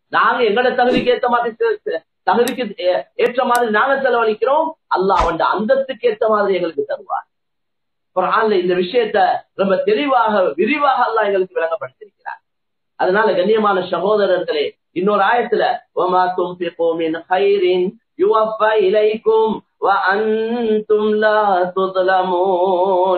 நாங்க எங்கட தகுதிக்கு ஏத்த மாதிரி செ- செ- தகுதிக்கு ஏ- ஏற்ற மாதிரி நாங்க செலவழிக்கிறோம் அல்லாஹ் அவன் அந்தத்துக்கு ஏத்த மாதிரி எங்களுக்கு தருவார் குர்ஆன்ல இந்த விஷயத்த ரொம்ப தெளிவாக விரிவாக அல்லாஹ் எங்களுக்கு விளங்கப்படுத்திருக்கிறார் அதனால கண்ணியமான சகோதரர்களே இன்னொரு ஆயத்துல وَمَا تُنْفِقُوا مِنْ خَيْرٍ يُوَفَّى إِلَيْكُمْ وَأَنْتُمْ لَا تُظْلَمُونَ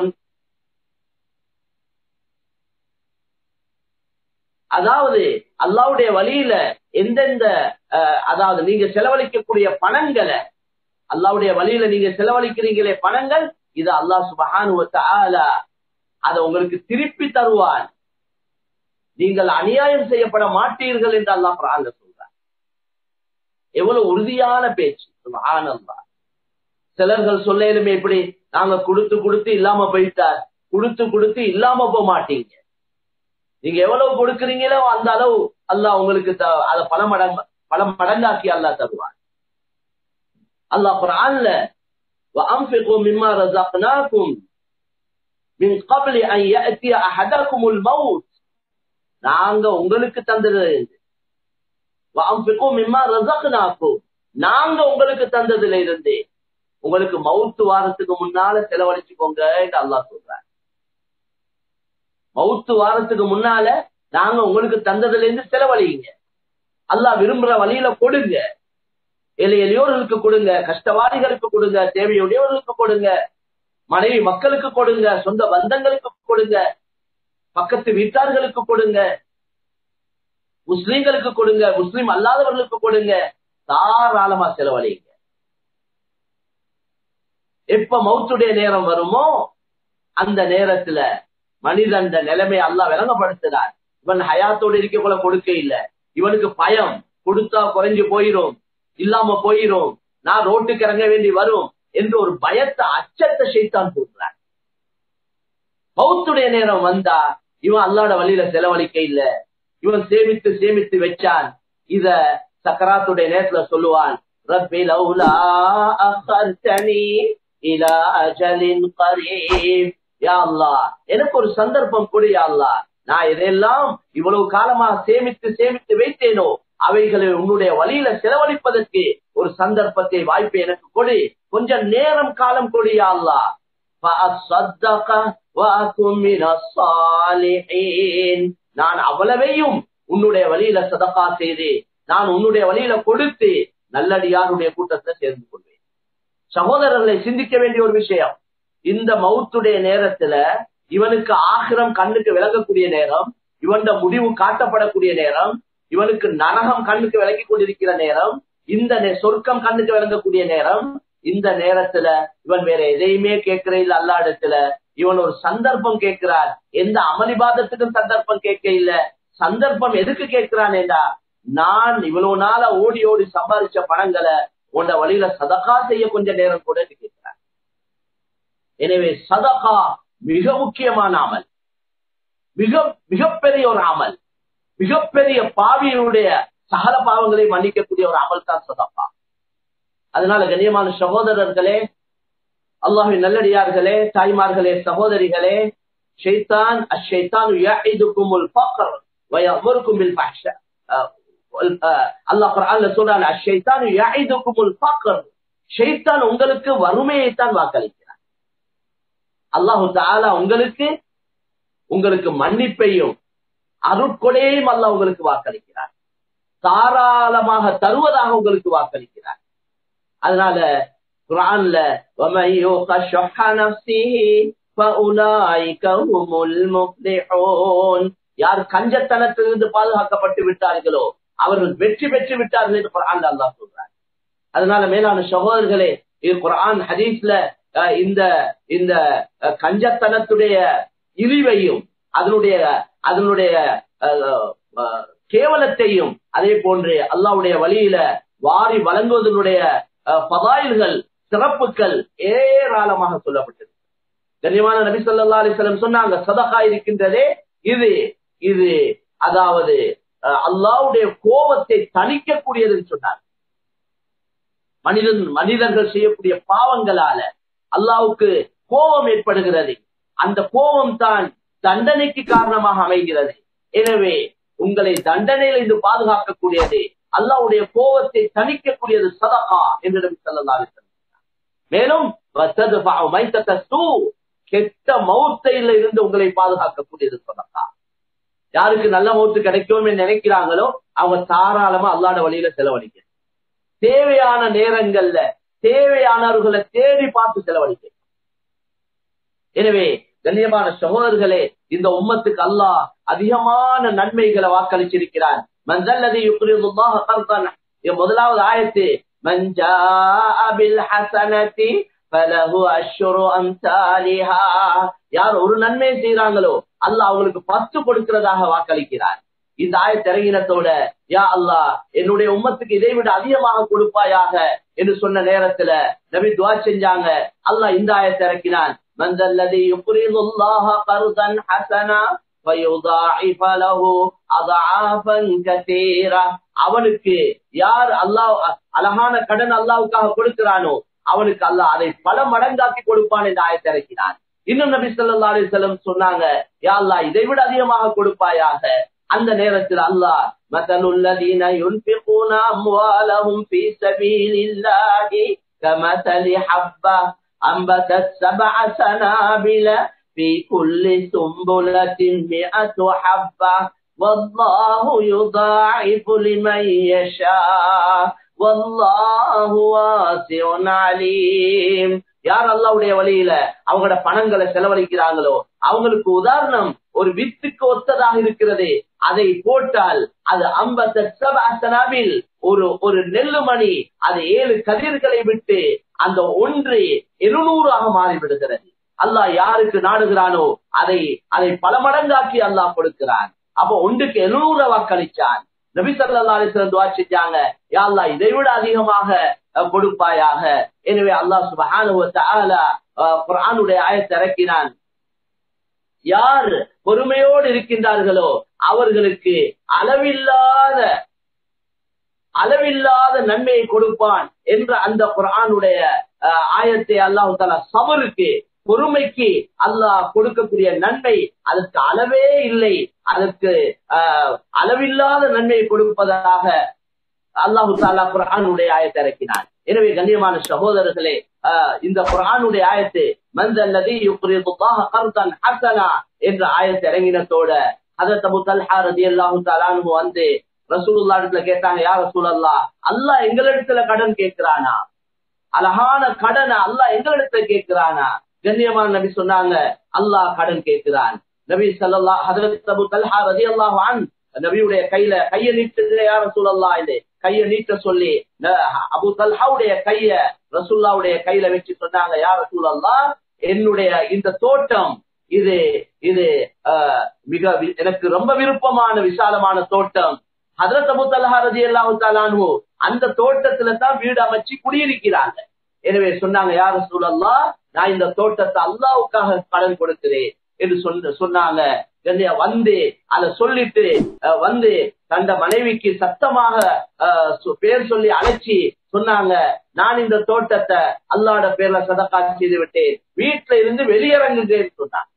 அதாவது அல்லாவுடைய வழியில எந்தெந்த அஹ், அதாவது நீங்க செலவழிக்கக்கூடிய பணங்களை அல்லாவுடைய வழியில நீங்க செலவழிக்கிறீங்களே பணங்கள் இது அல்லாஹ் சுபஹானுவ தஆலா அதை உங்களுக்கு திருப்பி தருவான் நீங்கள் அநியாயம் செய்யப்பட மாட்டீர்கள் என்று அல்லாஹ் குர்ஆன்ல சொல்றார் எவ்வளவு உறுதியான பேச்சு சுபஹானல்லாஹ் சிலர்கள் சொல்லேலுமே இப்படி நாங்க கொடுத்து கொடுத்து இல்லாம போயிட்டார் கொடுத்து கொடுத்து இல்லாம போக மாட்டீங்க நீங்க எவ்வளவு கொடுக்குறீங்களோ அந்த அளவு அல்லாஹ் உங்களுக்கு த- அதை பல மடங்கு பல மடங்காக்கி அல்லாஹ் தருவான் அல்லாஹ் குர்ஆன்ல وأنفقوا مما رزقناكم من قبل أن يأتي أحدكم الموت நாங்க உங்களுக்கு தந்தது وأنفقوا مما رزقناكم நாங்க உங்களுக்கு தந்ததுல இருந்து உங்களுக்கு மவுத்து வாரத்துக்கு முன்னால செலவழிச்சுக்கோங்க என்று அல்லாஹ் சொல்றார் மவுத்து வாரத்துக்கு முன்னால நாங்க உங்களுக்கு தந்ததுல இருந்து செலவழிங்க அல்லாஹ் விரும்புற வழியில கொடுங்க ஏழை எளியோர்களுக்கு கொடுங்க கஷ்டவாதிகளுக்கு கொடுங்க தேவையுடையவர்களுக்கு கொடுங்க மனைவி மக்களுக்கு கொடுங்க சொந்த பந்தங்களுக்கு கொடுங்க பக்கத்து வீட்டார்களுக்கு கொடுங்க முஸ்லிம்களுக்கு கொடுங்க முஸ்லிம் அல்லாதவர்களுக்கு கொடுங்க தாராளமா செலவழிங்க எப்ப மௌத்துடைய நேரம் வருமோ அந்த நேரத்துல மனிதன் நிலைமை அல்லாஹ் விளங்கப்படுத்துறார் இவன் ஹயாத்தோடு இருக்க போல கொடுக்க இல்ல இவனுக்கு பயம் கொடுத்தா குறைஞ்சு போயிரும் இல்லாம போயிரும் நான் ரோட்டுக்கு இறங்க வேண்டி வரும் என்று ஒரு பயத்தை அச்சத்தை செய்தான் போடுறான் மௌத்துடைய நேரம் வந்தா இவன் அல்லாட வழியில செலவழிக்க இல்ல இவன் சேமித்து சேமித்து வச்சான் இத சக்கராத்துடைய நேரத்துல சொல்லுவான் ரப்பி லௌலா அஹர்தனி இலா அஜலின் கரீப் யா அல்லாஹ் எனக்கு ஒரு சந்தர்ப்பம் கொடு யா அல்லாஹ் நான் இதெல்லாம் இவ்வளவு காலமா சேமித்து சேமித்து வைத்தேனோ அவைகளை உன்னுடைய வழியில செலவழிப்பதற்கு ஒரு சந்தர்ப்பத்தை வாய்ப்பை எனக்கு கொடு கொஞ்சம் நேரம் காலம் கொடு யா அல்லாஹ் فأصدق وأكن من الصالحين நான் அவ்வளவையும் உன்னுடைய வழியில சதகா செய்து நான் உன்னுடைய வழியில கொடுத்து நல்லடியாருடைய கூட்டத்தை சேர்ந்து கொள்வேன் சகோதரர்களை சிந்திக்க வேண்டிய ஒரு விஷயம் இந்த மவுத்துடைய நேரத்துல இவனுக்கு ஆகிரம் கண்ணுக்கு விளங்கக்கூடிய நேரம் இவன் முடிவு காட்டப்படக்கூடிய நேரம் இவனுக்கு நரகம் கண்ணுக்கு விளங்கி கொண்டிருக்கிற நேரம் இந்த நே- சொர்க்கம் கண்ணுக்கு விளங்கக்கூடிய நேரம் இந்த நேரத்துல இவன் வேற எதையுமே கேட்கிற இல்ல அல்லா இடத்துல இவன் ஒரு சந்தர்ப்பம் கேட்கிறார் எந்த அமளிபாதத்துக்கும் சந்தர்ப்பம் கேட்க இல்ல சந்தர்ப்பம் எதுக்கு கேட்கிறான் என்றா நான் இவ்வளவு நாளா ஓடி ஓடி சம்பாதிச்ச பணங்களை உன்ட வழியில சதகா செய்ய கொஞ்ச நேரம் கூட கேட்கிறார் எனவே சதகா மிக முக்கியமான அமல் மிக மிகப்பெரிய ஒரு அமல் மிகப்பெரிய பாவியினுடைய சகல பாவங்களை மன்னிக்கக்கூடிய ஒரு அமல் தான் சதகா அதனால கண்ணியமான சகோதரர்களே அல்லாஹின் நல்லடியார்களே தாய்மார்களே சகோதரிகளே ஷைத்தான் அஷைத்தான் யஇதுகுமுல் ஃபக்ர் வயஅமுருக்கும் பில் ஃபஹ்ஷா அல்லாஹ் குர்ஆன்ல சொல்றான் அஷைத்தான் யஇதுகுமுல் ஃபக்ர் ஷைத்தான் உங்களுக்கு வறுமையை தான் வாக்களிக்கிறார் அல்லாஹு தஆலா உங்களுக்கு உங்களுக்கு மன்னிப்பையும் அருட்கொடையையும் அல்லாஹ் உங்களுக்கு வாக்களிக்கிறார் தாராளமாக தருவதாக உங்களுக்கு வாக்களிக்கிறார் அதனால குரான்ல وَمَن يُوقَ شُحَّ نَفْسِهِ فَأُولَٰئِكَ هُمُ الْمُفْلِحُونَ யார் கஞ்சத்தனத்திலிருந்து பாதுகாக்கப்பட்டு விட்டார்களோ அவர்கள் வெற்றி பெற்று விட்டார்கள் என்று குரான் அல்லாஹ் சொல்றார் அதனால மேலான சகோதரர்களே இது குரான் ஹதீஸ்ல அஹ், இந்த இந்த அஹ், கஞ்சத்தனத்துடைய இழிவையும் அதனுடைய அதனுடைய அஹ், அஹ், கேவலத்தையும் அதே போன்று அல்லாஹ்வுடைய வழியில வாரி வழங்குவதனுடைய அஹ், பதாயில்கள் சிறப்புகள் ஏராளமாக சொல்லப்பட்டது கண்ணியமான நபி ஸல்லல்லாஹு அலைஹி வஸல்லம் சொன்னாங்க சதகா இருக்கின்றதே இது இது அதாவது அஹ், அல்லாஹ்வுடைய கோபத்தை தணிக்கக்கூடியதுன்னு சொன்னார் மனிதன் மனிதர்கள் செய்யக்கூடிய பாவங்களால அல்லாஹ்வுக்கு கோபம் ஏற்படுகிறது அந்த கோபம் தான் தண்டனைக்கு காரணமாக அமைகிறது எனவே உங்களை தண்டனையில இருந்து பாதுகாக்கக்கூடியது அல்லாவுடைய கோபத்தை தணிக்கக்கூடியது சதகா என்று நபி ஸல்லல்லாஹு அலைஹி வஸல்லம் மேலும் வத்ததுஃபஉ மைத்தத சூ கெட்ட மௌத்தையில இருந்து உங்களை பாதுகாக்கக்கூடியது சதகா யாருக்கு நல்ல மௌத்து கிடைக்கும்னு நினைக்கிறாங்களோ அவங்க தாராளமா அல்லாட வழியில செலவழிக்க தேவையான நேரங்கள்ல தேவையானவர்களை தேடி பார்த்து செலவழிக்க எனவே கண்ணியமான சகோதரர்களே இந்த உம்மத்துக்கு அல்லாஹ் அதிகமான நன்மைகளை வாக்களிச்சிருக்கிறான் மன்சல்லதி யுக்ரிதுல்லாஹ கர்தன் முதலாவது ஆயத்து மஞ்சா பில் ஹசனதி ஃபலஹு அஷ்ரு அம்சாலிஹா யார் ஒரு நன்மை செய்றாங்களோ அல்லாஹ் அவங்களுக்கு பத்து கொடுக்கிறதாக வாக்களிக்கிறார் இந்த ஆயத்து இறங்கினத்தோட யா அல்லாஹ் என்னுடைய உம்மத்துக்கு இதை விட அதிகமாக கொடுப்பாயாக என்று சொன்ன நேரத்துல நபி துவா செஞ்சாங்க அல்லாஹ் இந்த ஆயத்தை இறக்கினான் من ذا الذي يقرض الله قرضا حسنا فيضاعف له اضعافا كثيرا அவனுக்கு யார் அல்லாஹ் அழகான கடன் அல்லாவுக்காக கொடுக்கிறானோ அவனுக்கு அல்லாஹ் அதை பல மடங்காக்கி கொடுப்பான் என்று ஆயத்தை இறக்கினான் இன்னும் நபி ஸல்லல்லாஹு அலைஹி வஸல்லம் சொன்னாங்க யா அல்லாஹ் இதை விட அதிகமாக கொடுப்பாயாக அந்த நேரத்தில் அல்லாஹ் مثلُ ينفقون أموالهم في سبيل الله كمثل حبة أنبتت سبع سنابل في كل سنبلة مئة حبة والله يضاعف لمن يشاء والله واسع عليم யார் அல்லாவுடைய வழியில அவங்களோட பணங்களை செலவழிக்கிறாங்களோ அவங்களுக்கு உதாரணம் ஒரு வித்துக்கு ஒத்ததாக இருக்கிறது அதை போட்டால் அது ஐம்பத்தனாவில் ஒரு ஒரு நெல்லு மணி அது ஏழு கதிர்களை விட்டு அந்த ஒன்று இருநூறாக மாறிவிடுகிறது அல்லாஹ் யாருக்கு நாடுகிறானோ அதை அதை பல மடங்காக்கி அல்லாஹ் கொடுக்கிறான் அப்ப ஒன்றுக்கு எழுநூறு வாக்களிச்சான் நபி சல்லா அலிஸ்லம் துவா செஞ்சாங்க யா அல்லாஹ் இதை விட அதிகமாக அஹ், கொடுப்பாயாக எனவே அல்லாஹ் சுபஹானஹு வ தஆலா அஹ், குர்ஆனுடைய ஆயத்தை இறக்கினான் யார் பொறுமையோடு இருக்கின்றார்களோ அவர்களுக்கு அளவில்லாத அளவில்லாத நன்மையை கொடுப்பான் என்ற அந்த குர்ஆனுடைய அஹ், ஆயத்தை அல்லாஹு தாலா சபருக்கு பொறுமைக்கு அல்லாஹ் கொடுக்கக்கூடிய நன்மை அதற்கு அளவே இல்லை அதற்கு அஹ், அளவில்லாத நன்மையை கொடுப்பதாக அல்லாஹு தாலா குர்ஆனுடைய ஆயத்தை இறக்கினான் எனவே கண்ணியமான சகோதரர்களே அஹ், இந்த குர்ஆனுடைய ஆயத்து மந்தல்லதி யுக்ரிதுல்லாஹ கர்தன் ஹஸனா என்ற ஆயத்தை இறங்கினத்தோட ஹதரத் அபூ தல்ஹா ரலியல்லாஹு தஆலா அன்ஹு வந்து ரசூலுல்லாஹ் இடத்துல கேட்டாங்க யா ரசூலல்லாஹ் அல்லாஹ் எங்களிடத்துல கடன் கேட்கிறானா அழகான கடனை அல்லாஹ் எங்களிடத்துல கேட்கிறானா கண்ணியமான நபி சொன்னாங்க அல்லாஹ் கடன் கேட்கிறான் நபி ஸல்லல்லாஹு ஹதரத் அபூ தல்ஹா ரலியல்லாஹு அன் நபியுடைய கையில கைய நீட்டு யார சூழல்லா இது கைய நீட்ட சொல்லி ந- அபூ தல்ஹாவுடைய கைய ரசூல்லாவுடைய கையில வச்சு சொன்னாங்க யார சூழல்லா என்னுடைய இந்த தோட்டம் இது இது ஆஹ், மிக வி- எனக்கு ரொம்ப விருப்பமான விசாலமான தோட்டம் ஹதரத் அபூ தல்ஹா ரலியல்லாஹு தஆலா அன்ஹு அந்த தோட்டத்துல தான் வீடு அமைச்சு குடியிருக்கிறாங்க எனவே சொன்னாங்க யார சூழல்லா நான் இந்த தோட்டத்தை அல்லாவுக்காக கடன் கொடுக்கிறேன் என்று சொன்ன சொன்னாங்க கண்ணியா வந்து அதை சொல்லிட்டு அஹ், வந்து தந்த மனைவிக்கு சத்தமாக அஹ், சொ- பேர் சொல்லி அழைச்சி சொன்னாங்க நான் இந்த தோட்டத்தை அல்லாட பேர்ல சதக்கா செய்து விட்டேன் வீட்டுல இருந்து வெளியிறங்குகிறேன்னு சொன்னாங்க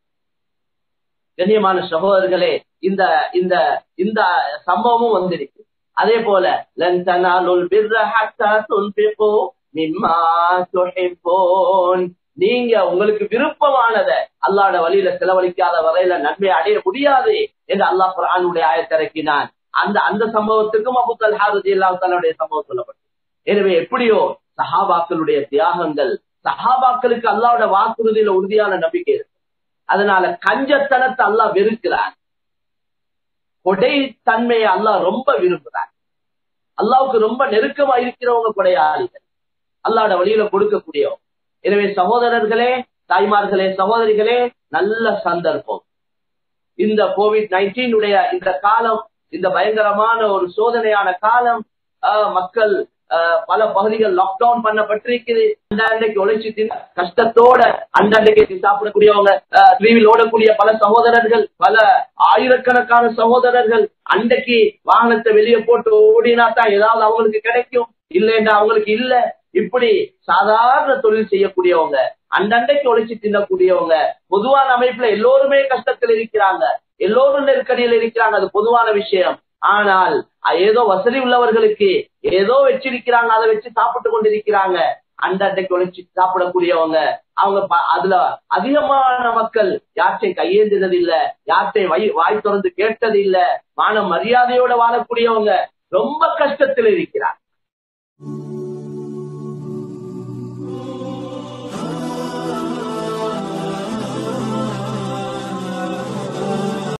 கண்ணியமான சகோதரர்களே இந்த இந்த இந்த சம்பவமும் வந்திருக்கு அதே போல லன் தனாலுல் பிர்ர ஹத்தா துன்ஃபிகு மிம்மா துஹிப்பூன் நீங்க உங்களுக்கு விருப்பமானத அல்லாஹ்ட வழியில செலவழிக்காத வரையில நன்மை அடைய முடியாது என்று அல்லாஹ் குர்ஆனுடைய ஆயத்திறக்கினான் அந்த அந்த சம்பவத்துக்கும் அபு தல்ஹா ரலியல்லாஹு தஆலாவுடைய சம்பவம் சொல்லப்பட்டது எனவே எப்படியோ சஹாபாக்களுடைய தியாகங்கள் சஹாபாக்களுக்கு அல்லாஹ்வோட வாக்குறுதியில உறுதியான நம்பிக்கை இருக்கு அதனால கஞ்சத்தனத்தை அல்லாஹ் வெறுக்கிறான் கொடை தன்மையை அல்லாஹ் ரொம்ப விரும்புறான் அல்லாவுக்கு ரொம்ப நெருக்கமா இருக்கிறவங்க கொடையாளிகள் அல்லாட வழியில கொடுக்கக்கூடியவங்க எனவே சகோதரர்களே தாய்மார்களே சகோதரிகளே நல்ல சந்தர்ப்பம் இந்த கோவிட் நைன்டீன் உடைய இந்த காலம் இந்த பயங்கரமான ஒரு சோதனையான காலம் ஆஹ், மக்கள் ஆஹ், பல பகுதிகள் லாக்டவுன் பண்ணப்பட்டிருக்குது அன்றைக்கு உழைச்சி தின்ன கஷ்டத்தோட அன்றைக்கு சாப்பிடக்கூடியவங்க டிவியில் ஓடக்கூடிய பல சகோதரர்கள் பல ஆயிரக்கணக்கான சகோதரர்கள் அன்றைக்கு வாகனத்தை வெளியே போட்டு ஓடினா தான் ஏதாவது அவங்களுக்கு கிடைக்கும் இல்லைன்னா அவங்களுக்கு இல்ல இப்படி சாதாரண தொழில் செய்யக்கூடியவங்க அண்டண்டைக்கு ஒழிச்சு தின்னக்கூடியவங்க பொதுவான அமைப்புல எல்லோருமே கஷ்டத்தில் இருக்கிறாங்க எல்லோரும் நெருக்கடியில் இருக்கிறாங்க அது பொதுவான விஷயம் ஆனால் ஏதோ வசதி உள்ளவர்களுக்கு ஏதோ வச்சிருக்கிறாங்க அதை வச்சு சாப்பிட்டு கொண்டிருக்கிறாங்க அண்டண்டைக்கு ஒழிச்சு சாப்பிடக்கூடியவங்க அவங்க ப- அதுல அதிகமான மக்கள் யார்ட்டை கையேந்தினது இல்ல யார்ட்டை வை வாய் திறந்து கேட்டது இல்ல மான மரியாதையோட வாழக்கூடியவங்க ரொம்ப கஷ்டத்தில் இருக்கிறார்